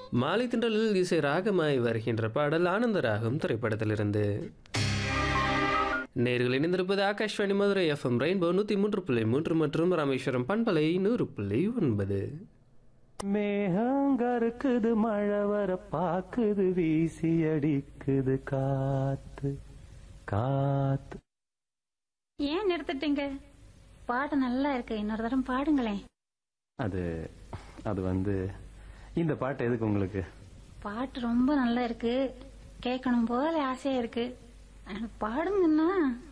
மாலை திண்டலில் இசை ராகமாய் வருகின்ற பாடல் ஆனந்த ராகம் திரைப்படத்திலிருந்து நேர்கள் இணைந்திருப்பது ஆகாஷ்வாணி மதுரை எஃப்எம் ரெயின்போ நூற்றி மூன்று புள்ளி மூன்று மற்றும் ராமேஸ்வரம் பண்பலை நூறு புள்ளி ஒன்பது மேகங்கருக்குது மழை வர பாக்குது வீசி அடிக்குது காத்து காத்து ஏன் நிறுத்திட்டீங்க பாட்டு நல்லா இருக்கு இன்னொரு தரம் பாடுங்களேன் அது அது வந்து இந்த பாட்டு எதுக்கு உங்களுக்கு பாட்டு ரொம்ப நல்லா இருக்கு கேட்கணும் போல ஆசையா இருக்கு ஆனா பாடுங்கன்னா